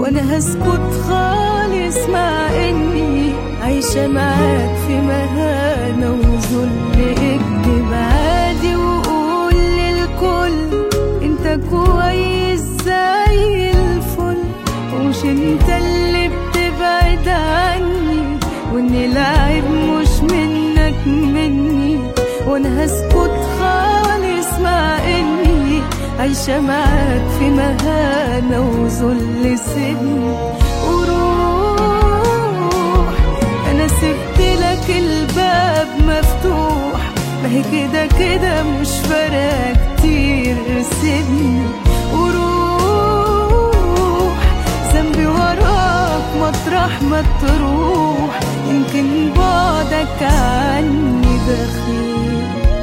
وانا هسكت خالص مع اني عايشة معاك في مهانة وذل اكدب عادي وقول للكل انت كويس زي الفل ومش انت اللي بتبعد عني وان العيب مش منك مني وانا هسكت خالص مع اني عايشة معاك في مهانة وذل سيبني وروح انا سبت لك الباب مفتوح ما هي كده كده مش فارقة كتير سيبني وروح ذنبي وراك مطرح ما تروح يمكن بعدك عني بخير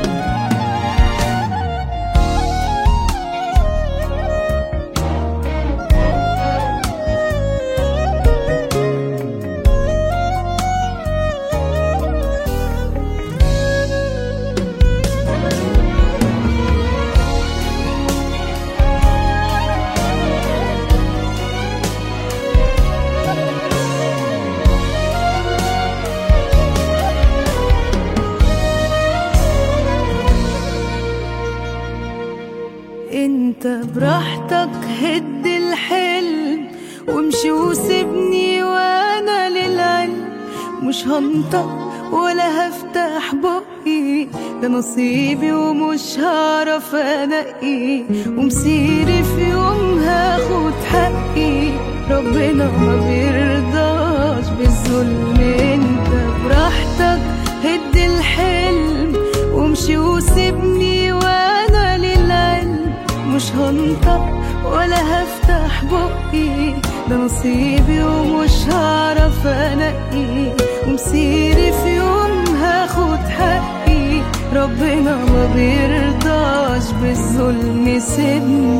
انت براحتك هد الحلم وامشي وسيبني وانا للعلم مش هنطق ولا هفتح بقي ده نصيبي ومش هعرف انقي ومسيري في يوم هاخد حقي ربنا ما بيرضاش بالظلم انت براحتك هد الحلم وامشي وسيبني وانا للعلم مش هنطق ولا هفتح بقي ده نصيبي ومش هعرف انقي ومسيري في يوم هاخد حقي ربنا ما بيرضاش بالظلم سيبني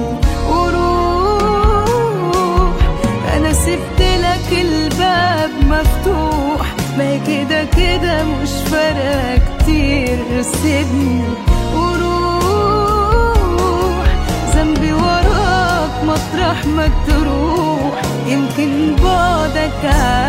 وروح انا سبت لك الباب مفتوح ما هي كده كده مش فارقة كتير سيبني وروح ذنبي وراك مطرح ما تروح يمكن بعدك